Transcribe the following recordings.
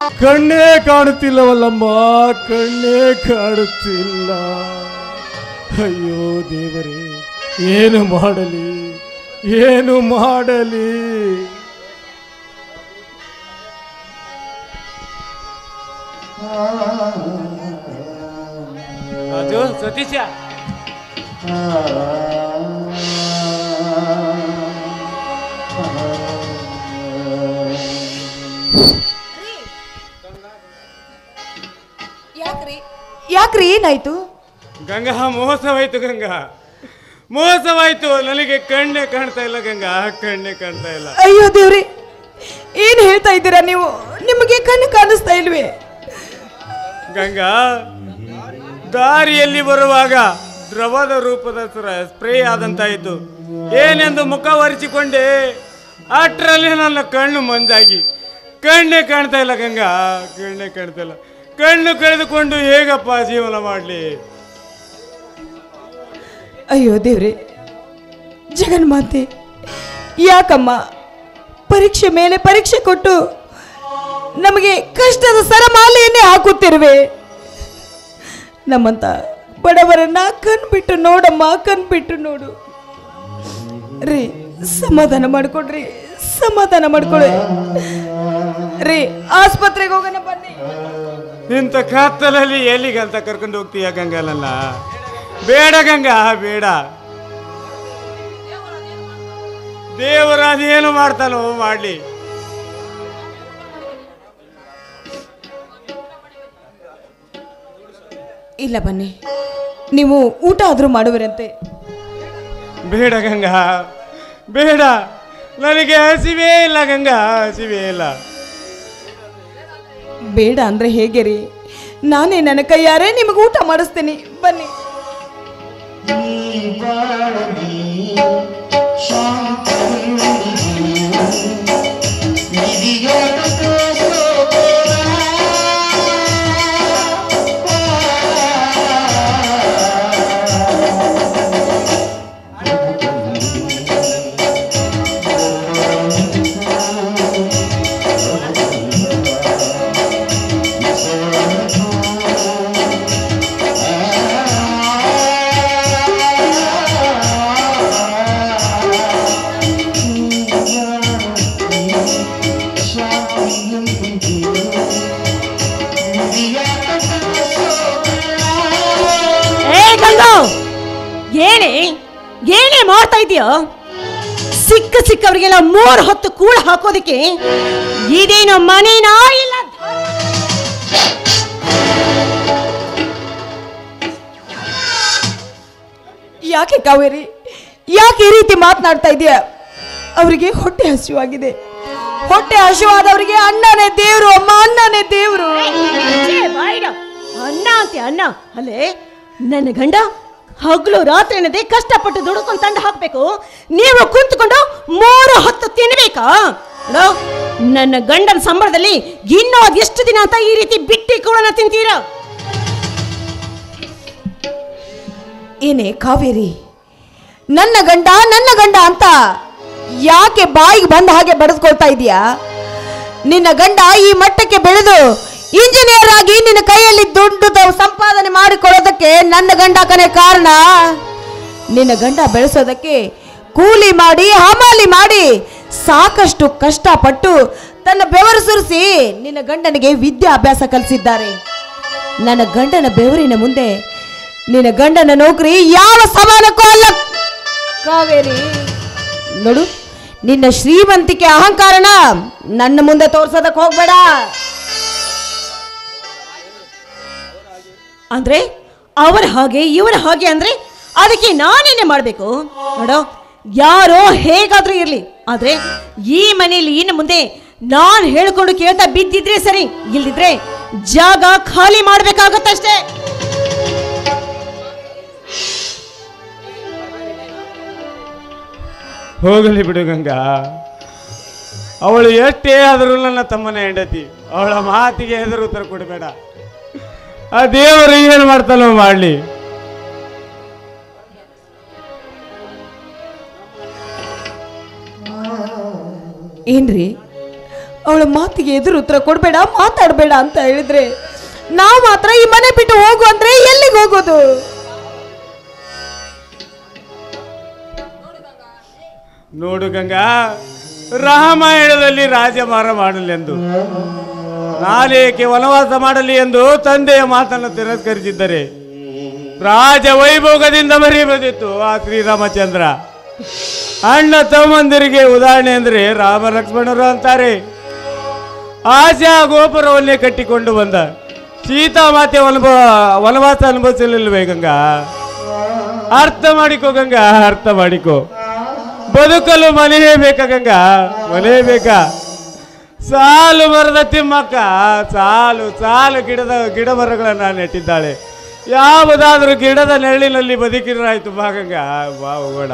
ಕಣ್ಣೇ ಕಾಣುತ್ತಿಲ್ಲವಲ್ಲಮ್ಮ ಕಣ್ಣೇ ಕಾಣುತ್ತಿಲ್ಲ ಅಯ್ಯೋ ದೇವರೇ ಏನು ಮಾಡಲಿ ಏನು ಮಾಡಲಿ ಅದು ಸತೀಶ ಯಾಕ್ರಿ ಯಾಕ್ರಿ ಏನಾಯ್ತು ಗಂಗಾ ಮೋಸವಾಯ್ತು ಗಂಗಾ ಮೋಸವಾಯ್ತು ನನಗೆ ಕಣ್ಣೆ ಕಾಣ್ತಾ ಇಲ್ಲ ಗಂಗಾ ಕಣ್ಣೆ ಕಾಣ್ತಾ ಇಲ್ಲ ಅಯ್ಯೋ ದೇವ್ರಿ ಏನ್ ಹೇಳ್ತಾ ಇದ್ದೀರಾ ನೀವು ನಿಮಗೆ ಕಣ್ಣು ಕಾಣಿಸ್ತಾ ಇಲ್ವೇ ಗಂಗಾ ದಾರಿಯಲ್ಲಿ ಬರುವಾಗ ದ್ರವದ ರೂಪದ ಸ್ರ- ಸ್ಪ್ರೇ ಆದಂತಾಯಿತು ಏನೆಂದು ಮುಖ ಒರೆಸಿಕೊಂಡೆ ಅಷ್ಟರಲ್ಲಿ ನನ್ನ ಕಣ್ಣು ಮಂಜಾಗಿ ಕಣ್ಣೆ ಕಾಣ್ತಾ ಇಲ್ಲ ಗಂಗಾ ಕಣ್ಣೆ ಕಾಣ್ತಾ ಇಲ್ಲ ಕಣ್ಣು ಕಳೆದುಕೊಂಡು ಹೇಗಪ್ಪ ಜೀವನ ಮಾಡಲಿ ಅಯ್ಯೋ ದೇವ್ರಿ ಜಗನ್ಮಾತೆ ಯಾಕಮ್ಮ ಪರೀಕ್ಷೆ ಮೇಲೆ ಪರೀಕ್ಷೆ ಕೊಟ್ಟು ನಮಗೆ ಕಷ್ಟದ ಸರಮಾಲೆಯನ್ನೇ ಹಾಕುತ್ತಿರುವೆ ನಮ್ಮಂತ ಬಡವರನ್ನ ಕಣ್ಬಿಟ್ಟು ನೋಡಮ್ಮ ಕಣ್ಬಿಟ್ಟು ನೋಡು ರೀ ಸಮಾಧಾನ ಮಾಡ್ಕೊಡ್ರಿ ಸಮಾಧಾನ ಮಾಡ್ಕೊಳ್ರಿ ರೀ ಆಸ್ಪತ್ರೆಗೆ ಹೋಗೋಣ ಬನ್ನಿ ಇಂಥ ಕತ್ತಲಲ್ಲಿ ಎಲ್ಲಿಗಂತ ಕರ್ಕೊಂಡು ಹೋಗ್ತೀಯ ಗಂಗಾ ನನ್ನ ಬೇಡ ಗಂಗಾ ಬೇಡ ದೇವರ ಅದೇನು ಮಾಡ್ತಾನೋ ಮಾಡ್ಲಿ ಇಲ್ಲ ಬನ್ನಿ ನೀವು ಊಟ ಆದರೂ ಮಾಡುವರಂತೆ ಬೇಡ ಗಂಗಾ ಬೇಡ ನನಗೆ ಹಸಿವೇ ಇಲ್ಲ ಗಂಗಾ ಹಸಿವೇ ಇಲ್ಲ ಬೇಡ ಅಂದ್ರೆ ಹೇಗೆ ರೀ ನಾನೇ ನನ್ನ ಕೈಯಾರೆ ನಿಮಗೆ ಊಟ ಮಾಡಿಸ್ತೀನಿ ಬನ್ನಿ ಏ ಗಂಗಾ ಏನೇ ಏನೇ ಮಾಡ್ತಾ ಇದೀಯ ಸಿಕ್ಕ ಸಿಕ್ಕವರಿಗೆಲ್ಲ ಮೂರ್ ಹೊತ್ತು ಕೂಳ ಹಾಕೋದಕ್ಕೆ ಇದೇನು ಮನೇನಾ ಇಲ್ಲ ಯಾಕೆ ಕಾವೇರಿ ಯಾಕೆ ಈ ರೀತಿ ಮಾತನಾಡ್ತಾ ಇದೀಯ ಅವರಿಗೆ ಹೊಟ್ಟೆ ಹಸಿವಾಗಿದೆ ಹೊಟ್ಟೆ ಹಸಿವಾದವರಿಗೆ ಅಣ್ಣನೇ ದೇವ್ರು ಅಮ್ಮ ಅಣ್ಣನೇ ದೇವ್ರು ಛೇ, ಬಾಯಿಡ. ಅನ್ನ ಅಂತೆ ಅನ್ನ ಅಲ್ಲೇ ನನ್ನ ಗಂಡ ಹಗಲು ರಾತ್ರಿ ಅನ್ನದೆ ಕಷ್ಟಪಟ್ಟು ದುಡ್ಕೊಂಡು ತಂದು ಹಾಕ್ಬೇಕು ನೀವು ಕುಂತ್ಕೊಂಡು ಮೂರು ಹೊತ್ತು ತಿನ್ಬೇಕಾ ನೋಡು, ನನ್ನ ಗಂಡನ ಸಂಬಳದಲ್ಲಿ ಇನ್ನೂ ಅದೆಷ್ಟು ದಿನ ಅಂತ ಈ ರೀತಿ ಬಿಟ್ಟಿ ಕೂಳನ ತಿಂತೀರಾ ಏನೇ ಕಾವೇರಿ ನನ್ನ ಗಂಡ ನನ್ನ ಗಂಡ ಅಂತ ಯಾಕೆ ಬಾಯಿಗೆ ಬಂದ ಹಾಗೆ ಬರೆದುಕೊಳ್ತಾ ಇದೀಯಾ ನಿನ್ನ ಗಂಡ ಈ ಮಟ್ಟಕ್ಕೆ ಬೆಳೆದು ಇಂಜಿನಿಯರ್ ಆಗಿ ನಿನ್ನ ಕೈಯಲ್ಲಿ ದುಡ್ಡು ತ- ಸಂಪಾದನೆ ಮಾಡಿಕೊಳ್ಳೋದಕ್ಕೆ ನನ್ನ ಗಂಡ ಕನೆ ಕಾರಣ ನಿನ್ನ ಗಂಡ ಬೆಳೆಸೋದಕ್ಕೆ ಕೂಲಿ ಮಾಡಿ ಹಮಾಲಿ ಮಾಡಿ ಸಾಕಷ್ಟು ಕಷ್ಟಪಟ್ಟು ತನ್ನ ಬೆವರು ಸುರಿಸಿ ನಿನ್ನ ಗಂಡನಿಗೆ ವಿದ್ಯಾಭ್ಯಾಸ ಕಲಿಸಿದ್ದಾರೆ ನನ್ನ ಗಂಡನ ಬೆವರಿನ ಮುಂದೆ ನಿನ್ನ ಗಂಡನ ನೌಕರಿ ಯಾವ ಸಮಾನಕ್ಕೂ ಅಲ್ಲ ಕಾವೇರಿ ನೋಡು ನಿನ್ನ ಶ್ರೀಮಂತಿಕೆ ಅಹಂಕಾರನ ನನ್ನ ಮುಂದೆ ತೋರ್ಸೋದಕ್ಕೆ ಹೋಗ್ಬೇಡ ಅಂದ್ರೆ ಅವರ ಹಾಗೆ ಇವರ ಹಾಗೆ ಅಂದ್ರೆ ಅದಕ್ಕೆ ನಾನೇನೆ ಮಾಡಬೇಕು ನೋಡೋ ಯಾರೋ ಹೇಗಾದ್ರೂ ಇರ್ಲಿ ಆದ್ರೆ ಈ ಮನೆಯಲ್ಲಿ ಇನ್ನು ಮುಂದೆ ನಾನ್ ಹೇಳ್ಕೊಂಡು ಕೇಳ್ತಾ ಬಿದ್ದಿದ್ರೆ ಸರಿ ಇಲ್ದಿದ್ರೆ ಜಾಗ ಖಾಲಿ ಮಾಡ್ಬೇಕಾಗತ್ತಷ್ಟೇ ಹೋಗಲಿ ಬಿಡು ಗಂಗಾ ಅವಳು ಎಷ್ಟೇ ಆದರೂ ನನ್ನ ತಮ್ಮನ ಹೆಂಡತಿ ಅವಳ ಮಾತಿಗೆ ಎದುರು ಉತ್ತರ ಕೊಡಬೇಡ ಆ ದೇವರು ಏನು ಮಾಡ್ತಾನೋ ಮಾಡಲಿ ಏನ್ರಿ ಅವಳ ಮಾತಿಗೆ ಎದುರು ಉತ್ತರ ಕೊಡಬೇಡ ಮಾತಾಡಬೇಡ ಅಂತ ಹೇಳಿದ್ರೆ ನಾವು ಮಾತ್ರ ಈ ಮನೆ ಬಿಟ್ಟು ಹೋಗು ಅಂದ್ರೆ ಎಲ್ಲಿಗೆ ಹೋಗೋದು ನೋಡು ಗಂಗಾ ರಾಮಾಯಣದಲ್ಲಿ ರಾಜಮಾರ ಮಾಡಲೆಂದು ನಾನೇಕೆ ವನವಾಸ ಮಾಡಲಿ ಎಂದು ತಂದೆಯ ಮಾತನ್ನು ತಿರಸ್ಕರಿಸಿದ್ದರೆ ರಾಜ ವೈಭೋಗದಿಂದ ಮರೆಯಬಹುದಿತ್ತು ಆ ಶ್ರೀರಾಮಚಂದ್ರ ಅಣ್ಣ ತಮ್ಮಂದಿರಿಗೆ ಉದಾಹರಣೆ ಅಂದರೆ ರಾಮ ಲಕ್ಷ್ಮಣರು ಅಂತಾರೆ ಆಶಾ ಗೋಪುರವನ್ನೇ ಕಟ್ಟಿಕೊಂಡು ಬಂದ ಸೀತಾಮಾತೆ ಅನುಭವ ವನವಾಸ ಅನುಭವಿಸಲಿಲ್ವೇ ಗಂಗಾ ಅರ್ಥ ಮಾಡಿಕೋ ಗಂಗಾ ಅರ್ಥ ಮಾಡಿಕೋ ಬದುಕಲು ಮನೆಯೇ ಬೇಕಾ ಗಂಗಾ ಮನೆಯೇ ಬೇಕಾ ಸಾಲು ಮರದ ತಿಮ್ಮಕ್ಕ ಸಾಲು ಸಾಲು ಗಿಡದ ಗಿಡ ಮರಗಳನ್ನ ನೆಟ್ಟಿದ್ದಾಳೆ ಯಾವುದಾದ್ರೂ ಗಿಡದ ನೆರಳಿನಲ್ಲಿ ಬದುಕಿರಾಯ್ತು ಬಾ ಗಂಗಾ ಬಾ ಹೋಗೋಣ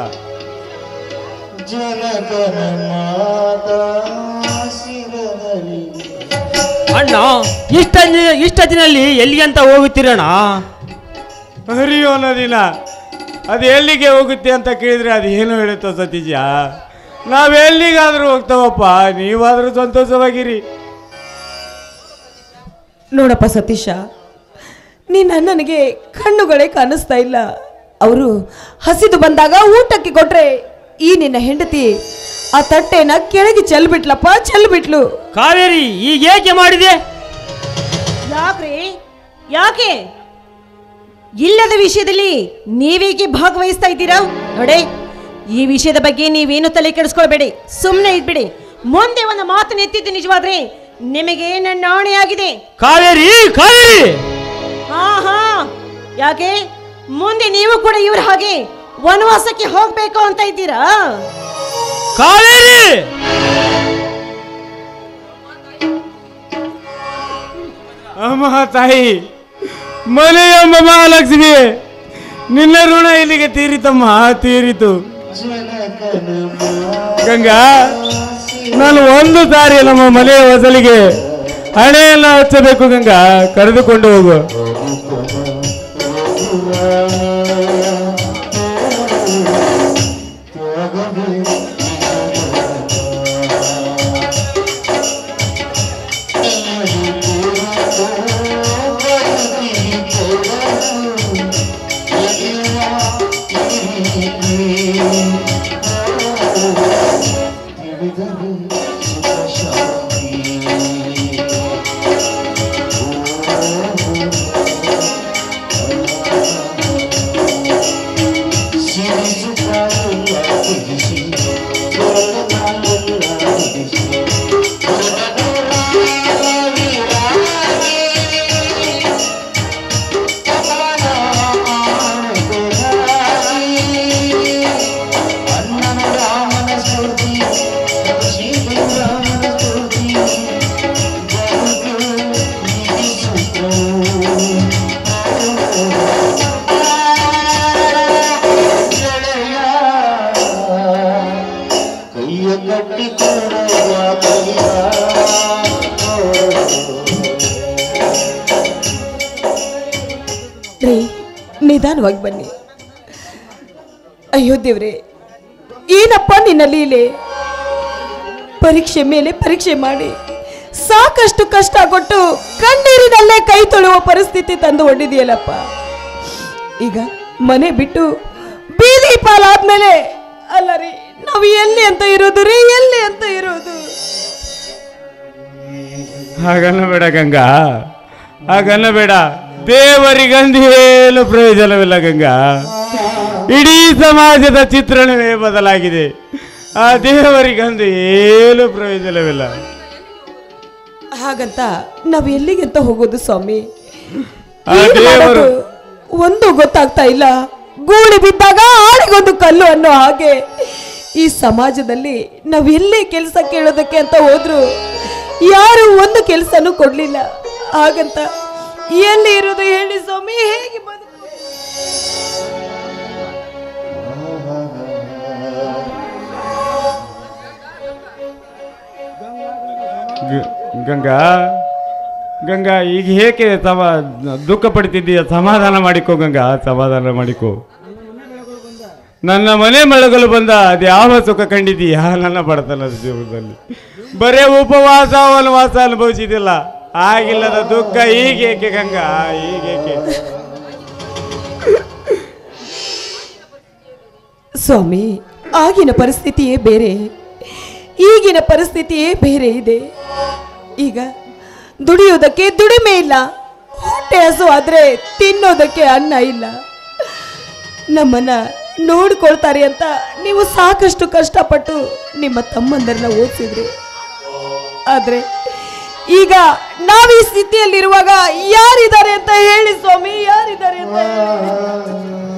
ಜನಕನ ಮಾತಾ ಶಿರದಲ್ಲಿ ಅಣ್ಣ ಇಷ್ಟ ಇಷ್ಟ ದಿನಲ್ಲಿ ಎಲ್ಲಿಗೆ ಅಂತ ಹೋಗುತ್ತೀರಣ್ಣ ಹರಿಯೋ ನದಿನ ಅದು ಎಲ್ಲಿಗೆ ಹೋಗುತ್ತೆ ಅಂತ ಕೇಳಿದ್ರೆ ಅದು ಏನು ಹೇಳುತ್ತೋ ಸತೀಶ ನಾವು ಎಲ್ಲಿಗಾದ್ರೂ ಹೋಗ್ತಾವಪ್ಪ ನೀವಾದ್ರೂ ಸಂತೋಷವಾಗಿರಿ ನೋಡಪ್ಪ ಸತೀಶ ನಿನ್ನ ಅಣ್ಣನಿಗೆ ಕಣ್ಣುಗಳೇ ಕಾಣಿಸ್ತಾ ಇಲ್ಲ ಅವರು ಹಸಿದು ಬಂದಾಗ ಊಟಕ್ಕೆ ಕೊಟ್ರೆ ಈ ನಿನ್ನ ಹೆಂಡತಿ ಆ ತಟ್ಟೆನ ಕೆಳಗೆ ಚೆಲ್ಬಿಟ್ಲಪ್ಪ ಚೆಲ್ಬಿಟ್ಲು ಕಾವೇರಿ ಈಗ ಏಕೆ ಮಾಡಿದೆ ಯಾಕ್ರಿ ಯಾಕೆ ಇಲ್ಲದ ವಿಷಯದಲ್ಲಿ ನೀವೇಕೆ ಭಾಗವಹಿಸ್ತಾ ಇದ್ದೀರಾ ನೋಡೆ ಈ ವಿಷಯದ ಬಗ್ಗೆ ನೀವೇನು ತಲೆ ಕೆಡಿಸ್ಕೊಳ್ಬೇಡಿ ಸುಮ್ಮನೆ ಇದ್ಬಿಡಿ ಮುಂದೆ ಒಂದು ಮಾತು ಎತ್ತಿದ್ದು ನಿಜವಾದ್ರೆ ನಿಮಗೆ ನನ್ನ ಆಣೆಯಾಗಿದೆ ಕಾವೇರಿ ಕಾವೇರಿ ಹಾ ಹಾ ಯಾಕೆ ಮುಂದೆ ನೀವು ಕೂಡ ಇವ್ರ ಹಾಗೆ ವನವಾಸಕ್ಕೆ ಹೋಗ್ಬೇಕು ಅಂತ ಇದ್ದೀರಾ ಕಾವೇರಿ ಅಮ್ಮ ತಾಯಿ ಮನೆಯಮ್ಮ ಮಹಾಲಕ್ಷ್ಮಿ ನಿನ್ನ ಋಣ ಇಲ್ಲಿಗೆ ತೀರಿತಮ್ಮ ತೀರಿತು ಜನಕನ ಮಾತಾ ಗಂಗಾ ನಾನು ಒಂದು ಸಾರಿ ನಮ್ಮ ಮನೆಯ ಹೊಸಲಿಗೆ ಹಣೆಯನ್ನ ಹಚ್ಚಬೇಕು ಗಂಗಾ ಕರೆದುಕೊಂಡು ಹೋಗು ಅಣ್ಣನ ರಾಮನ ಸ್ಫೂರ್ತಿ ಶ್ರೀ ರಾಮನ ಸ್ಫೂರ್ತಿ ಕೈಯ ಕಟ್ಟಿಕೊಳ್ಳುವ ಕೈಯ ರೀ ನಿಧಾನವಾಗಿ ಬನ್ನಿ ಅಯ್ಯೋ ದೇವ್ರೆ ಏನಪ್ಪ ನಿನ್ನ ಲೀಲೆ ಪರೀಕ್ಷೆ ಮೇಲೆ ಪರೀಕ್ಷೆ ಮಾಡಿ ಸಾಕಷ್ಟು ಕಷ್ಟ ಕೊಟ್ಟು ಕಣ್ಣೀರಿನಲ್ಲೇ ಕೈ ತೊಳುವ ಪರಿಸ್ಥಿತಿ ತಂದು ಹೊಡಿದೆಯಲ್ಲಪ್ಪ ಈಗ ಮನೆ ಬಿಟ್ಟು ಬೀದಿ ಪಾಲಾದ್ಮೇಲೆ ಅಲ್ಲ ರೀ ನಾವು ಎಲ್ಲಿ ಅಂತ ಇರೋದು ರೀ ಎಲ್ಲಿ ಅಂತ ಇರೋದು ಹಾಗನ್ನ ಬೇಡ ಗಂಗಾ ಹಾಗನ್ನ ಬೇಡ ದೇವರಿಗಂದೇನು ಪ್ರಯೋಜನವಿಲ್ಲ ಗಂಗಾ ಇಡೀ ಸಮಾಜದ ಚಿತ್ರಣವೇ ಬದಲಾಗಿದೆ ಆ ದೇವರಿಗಂದು ಏನು ಪ್ರಯೋಜನವಿಲ್ಲ ಹಾಗಂತ ನಾವು ಎಲ್ಲಿಗೆ ಅಂತ ಹೋಗೋದು ಸ್ವಾಮಿ ಆ ಏನ್ ದೇವರು ಮಾಡೋದು? ಒಂದು ಗೊತ್ತಾಗ್ತಾ ಇಲ್ಲ ಗೂಳಿ ಬಿದ್ದಾಗ ಆಳಿಗೊಂದು ಕಲ್ಲು ಅನ್ನೋ ಹಾಗೆ ಈ ಸಮಾಜದಲ್ಲಿ ನಾವ್ ಎಲ್ಲಿ ಕೆಲಸ ಕೇಳೋದಕ್ಕೆ ಅಂತ ಹೋದ್ರು ಯಾರು ಒಂದು ಕೆಲಸನೂ ಕೊಡ್ಲಿಲ್ಲ ಹಾಗಂತ ಎಲ್ಲಿ ಇರೋದು ಹೇಳಿ ಸ್ವಾಮಿ ಹೇಗೆ ಬದುಕು ಗ- ಗಂಗಾ ಗಂಗಾ ಈಗ ಏಕೆ ಸಮ ದುಃಖ ಪಡ್ತಿದ್ದೀಯ ಸಮಾಧಾನ ಮಾಡಿಕೋ ಗಂಗಾ ಸಮಾಧಾನ ಮಾಡಿಕೋ ನನ್ನ ಮನೆ ಮಳಗಲು ಬಂದ ಅದು ಯಾವ ಸುಖ ಕಂಡಿದೀಯಾ ನನ್ನ ಬಡತನದ ಜೀವನದಲ್ಲಿ ಬರೇ ಉಪವಾಸ ವನವಾಸ ಅನುಭವಿಸಿದಿಲ್ಲ ಆಗಿಲ್ಲದ ದುಃಖ ಹೀಗೇಕೆ ಗಂಗಾ ಹೀಗೇಕೆ ಸ್ವಾಮಿ ಆಗಿನ ಪರಿಸ್ಥಿತಿಯೇ ಬೇರೆ ಈಗಿನ ಪರಿಸ್ಥಿತಿಯೇ ಬೇರೆ ಇದೆ ಈಗ ದುಡಿಯೋದಕ್ಕೆ ದುಡಿಮೆ ಇಲ್ಲ ಹೊಟ್ಟೆ ಹಸು ಆದ್ರೆ ತಿನ್ನೋದಕ್ಕೆ ಅನ್ನ ಇಲ್ಲ ನಮ್ಮನ್ನ ನೋಡ್ಕೊಳ್ತಾರೆ ಅಂತ ನೀವು ಸಾಕಷ್ಟು ಕಷ್ಟಪಟ್ಟು ನಿಮ್ಮ ತಮ್ಮಂದರನ್ನ ಓದಿಸಿದ್ರಿ ಆದ್ರೆ ಈಗ ನಾವ್ ಈ ಸ್ಥಿತಿಯಲ್ಲಿರುವಾಗ ಯಾರಿದ್ದಾರೆ ಅಂತ ಹೇಳಿ ಸ್ವಾಮಿ ಯಾರಿದ್ದಾರೆ ಅಂತ ಹೇಳಿ.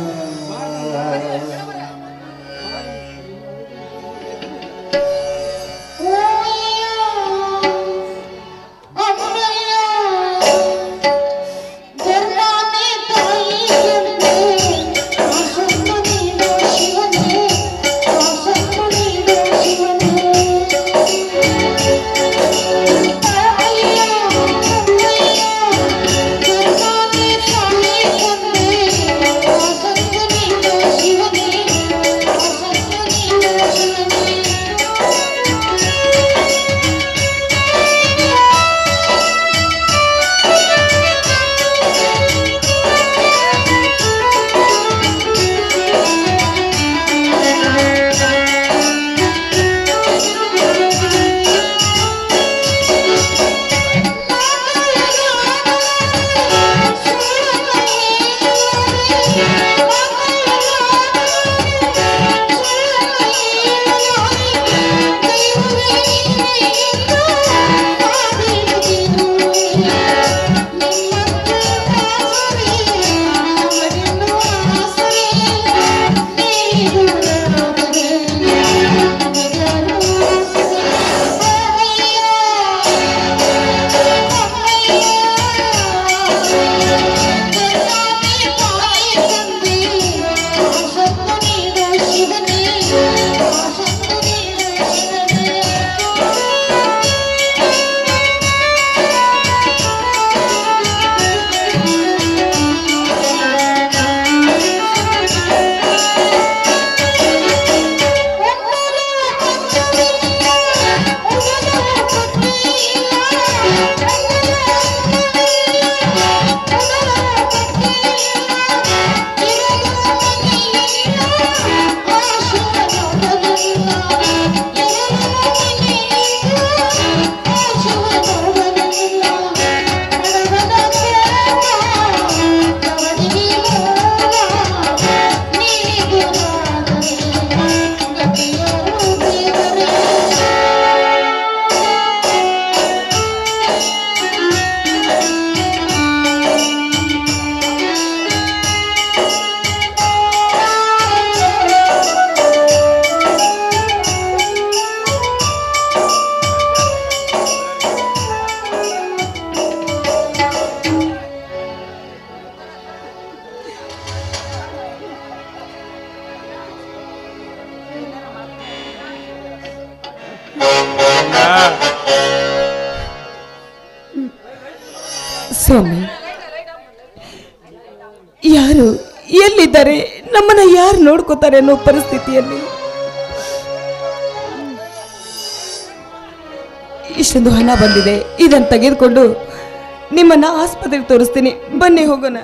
ಸ್ವಾಮಿ ಯಾರು ಎಲ್ಲಿದ್ದಾರೆ ನಮ್ಮನ್ನ ಯಾರು ನೋಡ್ಕೋತಾರೆ ಅನ್ನೋ ಪರಿಸ್ಥಿತಿಯಲ್ಲಿ ಇಷ್ಟೊಂದು ಹಣ ಬಂದಿದೆ ಇದನ್ನು ತೆಗೆದುಕೊಂಡು ನಿಮ್ಮನ್ನ ಆಸ್ಪತ್ರೆಗೆ ತೋರಿಸ್ತೀನಿ ಬನ್ನಿ ಹೋಗೋಣ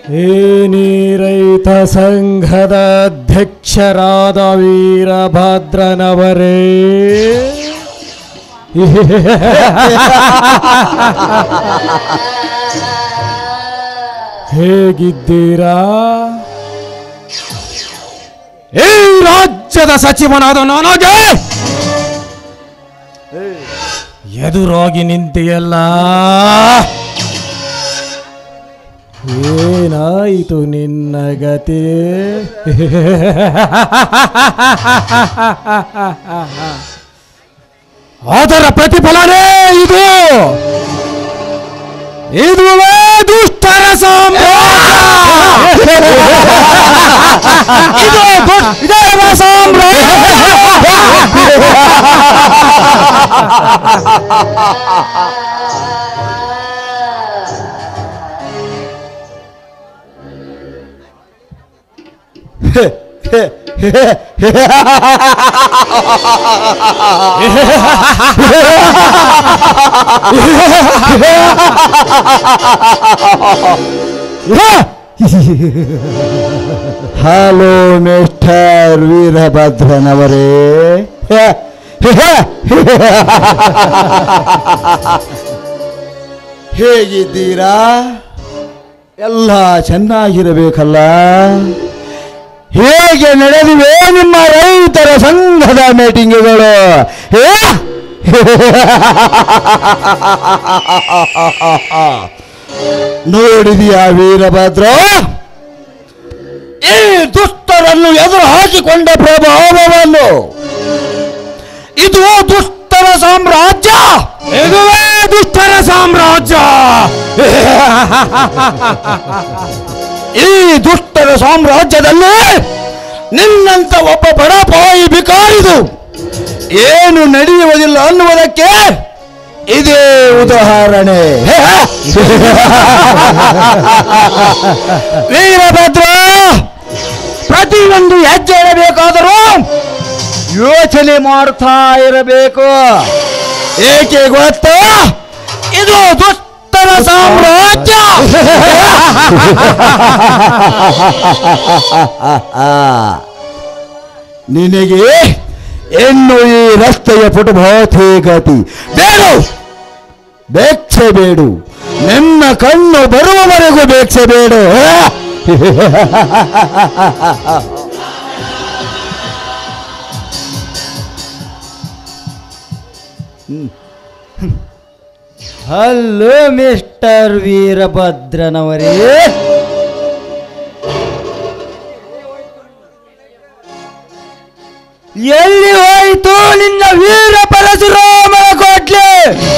ಏನಿ ರೈತ ಸಂಘದ ಅಧ್ಯಕ್ಷರಾದ ವೀರಭದ್ರನವರೇ ಹೇಗಿದ್ದೀರಾ ಈ ರಾಜ್ಯದ ಸಚಿವನಾದ ನನಗೆ ಎದುರಾಗಿ ನಿಂತಿಯಲ್ಲ ಏನಾಯಿತು ನಿನ್ನ ಗತಿ ಅದರ ಪ್ರತಿಫಲನೇ ಇದು ಇದುವೇ ದುಷ್ಟರ ಸಾಮ್ರಾಜ್ಯ ಇದು ದುಷ್ಟರ ಹಲೋ ಮಿಸ್ಟರ್ ವೀರಭದ್ರನವರೇ ಹೇಗಿದ್ದೀರಾ ಎಲ್ಲ ಚೆನ್ನಾಗಿರಬೇಕಲ್ಲ ಹೇಗೆ ನಡೆದಿವೆ ನಿಮ್ಮ ರೈತರ ಸಂಘದ ಮೀಟಿಂಗ್ಗಳು ಏ? ನೋಡಿದೀಯಾ ವೀರಭದ್ರ ಈ ದುಷ್ಟರನ್ನು ಎದುರು ಹಾಕಿಕೊಂಡ ಪ್ರಭಾವವನ್ನು ಇದು ದುಷ್ಟರ ಸಾಮ್ರಾಜ್ಯ ಇದುವೇ ದುಷ್ಟರ ಸಾಮ್ರಾಜ್ಯ ಈ ದುಷ್ಟರ ಸಾಮ್ರಾಜ್ಯದಲ್ಲಿ ನಿನ್ನಂತ ಒಬ್ಬ ಬಡಪಾಯಿ ಬಿಕಾರಿದು ಏನು ನಡೆಯುವುದಿಲ್ಲ ಅನ್ನುವುದಕ್ಕೆ ಇದೇ ಉದಾಹರಣೆ ವೀರಭದ್ರ ಪ್ರತಿಯೊಂದು ಹೆಜ್ಜೆ ಇಡಬೇಕಾದರೂ ಯೋಚನೆ ಮಾಡ್ತಾ ಇರಬೇಕು ಏಕೆ ಗೊತ್ತಾ ಇದು ದುಷ್ಟರ ಸಾಮ್ರಾಜ್ಯ ನಿನಗೆ ಇನ್ನು ಈ ರಸ್ತೆಯ ಪುಟಭಾತಿ ಗತಿ ಬೇಡು ಬೇಕ್ಷೆ ಬೇಡು ನಿನ್ನ ಕಣ್ಣು ಬರುವವರೆಗೂ ಬೇಕ್ಷೆ ಬೇಡು ಹಲೋ ಮಿಸ್ಟರ್ ವೀರಭದ್ರನವರೇ ಎಲ್ಲಿ ಹೋಯಿತು ನಿನ್ನ ವೀರ ಪರಶುರಾಮನ ಕೋಟ್ಲೆ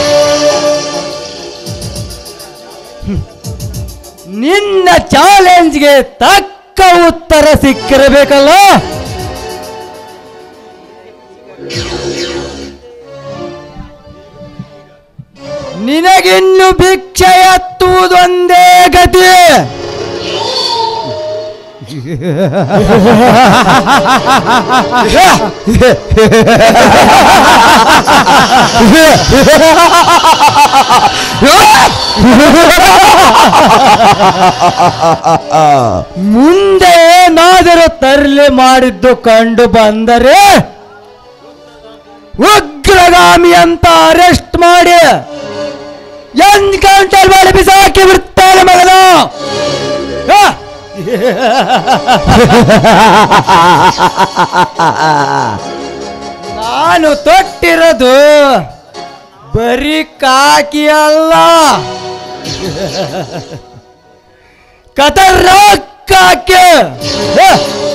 ನಿನ್ನ ಚಾಲೆಂಜ್ಗೆ ತಕ್ಕ ಉತ್ತರ ಸಿಕ್ಕಿರಬೇಕಲ್ಲ ನಿನಗಿನ್ನು ಭಿಕ್ಷೆ ಎತ್ತುವುದೊಂದೇ ಗತಿ ಮುಂದೆ ಏನಾದರೂ ತರಲೆ ಮಾಡಿದ್ದು ಕಂಡು ಬಂದರೆ ಉಗ್ರಗಾಮಿ ಅಂತ ಅರೆಸ್ಟ್ ಮಾಡಿ ಎನ್ಕೌಂಟರ್ ಮಾಡಿ ಬಿಸಾಕಿ ಬಿಡ್ತಾರೆ ಮಗನ ಆ! ನಾನು ತೊಟ್ಟಿರೋದು ಬರೀ ಕಾಕಿ ಅಲ್ಲ ಕತರ್ರಾಕ್ ಕಾಕಿ ಆ!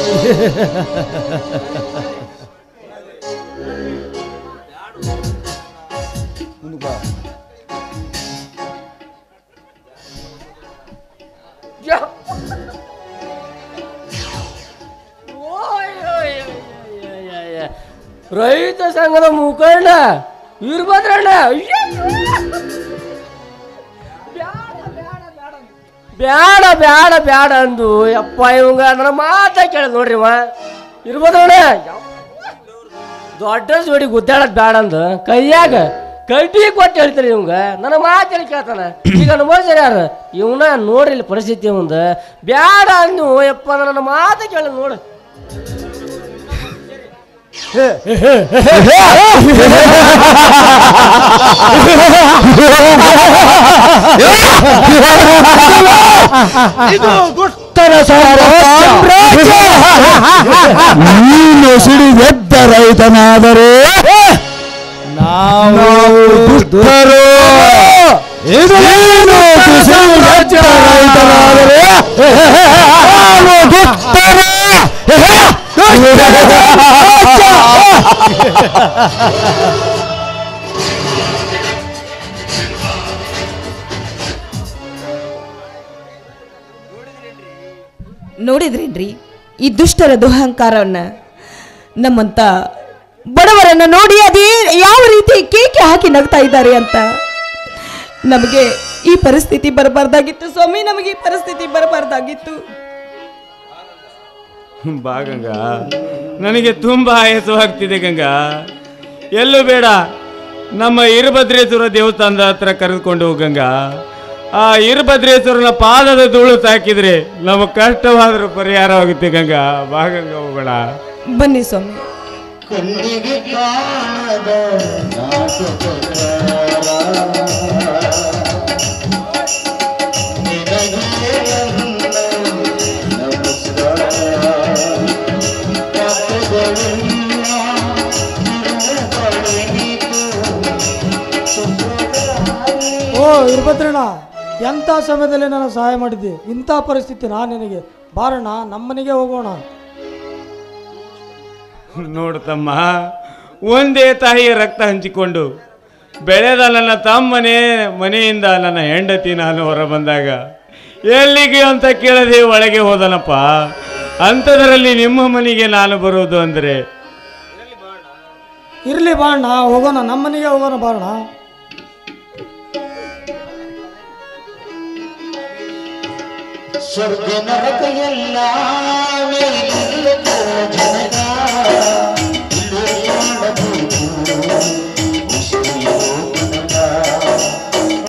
ರೈತ ಸಂಘದ ಮುಖಂಡ ವೀರಭದ್ರಣ್ಣ ಬ್ಯಾಡ ಬ್ಯಾಡ ಬ್ಯಾಡ ಅಂದು ಯಪ್ಪ ಇವಂಗ ನನ್ನ ಮಾತ ಕೇಳ ನೋಡ್ರಿ ಅವ ಇರ್ಬೋದಣ್ಣ ದೊಡ್ಡ ಜೋಡಿ ಗುದ್ದಾಡದ್ ಬ್ಯಾಡ ಅಂದು ಕೈಯಾಗ ಕಡ್ಡಿ ಕೊಟ್ಟು ಹೇಳ್ತಾರೆ ಇವಂಗ ನನ್ನ ಮಾತೇಳಿ ಕೇಳ್ತಾನ ಈಗ ಅನುಭವಿಸ್ಯಾರ ಯಾರು ಇವನ ನೋಡ್ರಿ ಇಲ್ಲಿ ಪರಿಸ್ಥಿತಿ ಮುಂದ ಬ್ಯಾಡ ಅಂದು ಯಪ್ಪ ನನ್ನ ಮಾತು ಕೇಳ ನೋಡು ಇದು ದುಷ್ಟರ ಸಾಮ್ರಾಜ್ಯ ನೀನು ಸಿಡಿದೆದ್ದ ರೈತನಾದರೆ ನಾವು ದುಷ್ಟರು ಇದು ನೀನು ಸಿಡಿದೆದ್ದ ರೈತನಾದರೆ ನಾವು ದುಷ್ಟರು ನೋಡಿದ್ರೇನ್ರಿ ಈ ದುಷ್ಟರ ದುಹಂಕಾರವನ್ನ ನಮ್ಮಂತ ಬಡವರನ್ನ ನೋಡಿ ಅದೇ ಯಾವ ರೀತಿ ಕೇಕೆ ಹಾಕಿ ನಗ್ತಾ ಇದ್ದಾರೆ ಅಂತ ನಮಗೆ ಈ ಪರಿಸ್ಥಿತಿ ಬರಬಾರ್ದಾಗಿತ್ತು ಸ್ವಾಮಿ ನಮಗೆ ಈ ಪರಿಸ್ಥಿತಿ ಬರಬಾರ್ದಾಗಿತ್ತು ಬಾ ಗಂಗಾ ನನಗೆ ತುಂಬ ಆಯಾಸವಾಗ್ತಿದೆ ಗಂಗಾ ಎಲ್ಲೂ ಬೇಡ ನಮ್ಮ ಇರುಭದ್ರೇಶ್ವರ ದೇವಸ್ಥಾನದ ಹತ್ರ ಕರೆದುಕೊಂಡು ಹೋಗು ಗಂಗಾ ಆ ಇರುಭದ್ರೇಶ್ವರನ ಪಾದದ ಧೂಳು ತಾಕಿದ್ರೆ ನಮ್ಮ ಕಷ್ಟವಾದರೂ ಪರಿಹಾರವಾಗುತ್ತೆ ಗಂಗಾ ಬಾ ಗಂಗಾ ಹೋಗೋಣ ಬನ್ನಿ ಸ್ವಾಮಿ ಕಣ್ಣಿಗೆ ಕಾಣದ ನಾಟಕಕಾರ ನಿನಗೆ ನನ್ನ ನಮಸ್ಕಾರ ಪಾಪಗಳೆಲ್ಲ ನಿನ್ನೊಳಗಿತು. ಸುಖದಾಗಿ ಓ ಇರ್ಭದ್ರಣ್ಣ ಎಂಥ ಸಮಯದಲ್ಲಿ ನಾನು ಸಹಾಯ ಮಾಡಿದ್ದೆ ಇಂಥ ಪರಿಸ್ಥಿತಿ ನಾನು ನಿನಗೆ ಬಾರಣ್ಣ ನಮ್ಮನೆಗೆ ಹೋಗೋಣ ನೋಡು ತಮ್ಮ ಒಂದೇ ತಾಯಿಯ ರಕ್ತ ಹಂಚಿಕೊಂಡು ಬೆಳೆದ ನನ್ನ ತಮ್ಮನೇ ಮನೆಯಿಂದ ನನ್ನ ಹೆಂಡತಿ ನಾನು ಹೊರ ಬಂದಾಗ ಎಲ್ಲಿಗೆ ಅಂತ ಕೇಳದೆ ಒಳಗೆ ಹೋದನಪ್ಪ ಅಂಥದ್ರಲ್ಲಿ ನಿಮ್ಮ ಮನೆಗೆ ನಾನು ಬರುವುದು ಅಂದರೆ ಇರ್ಲಿ ಬಾರಣ್ಣ ಹೋಗೋಣ ನಮ್ಮನೆಗೆ ಹೋಗೋಣ ಬಾರಣ್ಣ ಸ್ವರ್ಗ ನರಕ ಎಲ್ಲ ಮೇಲಿಲ್ಲ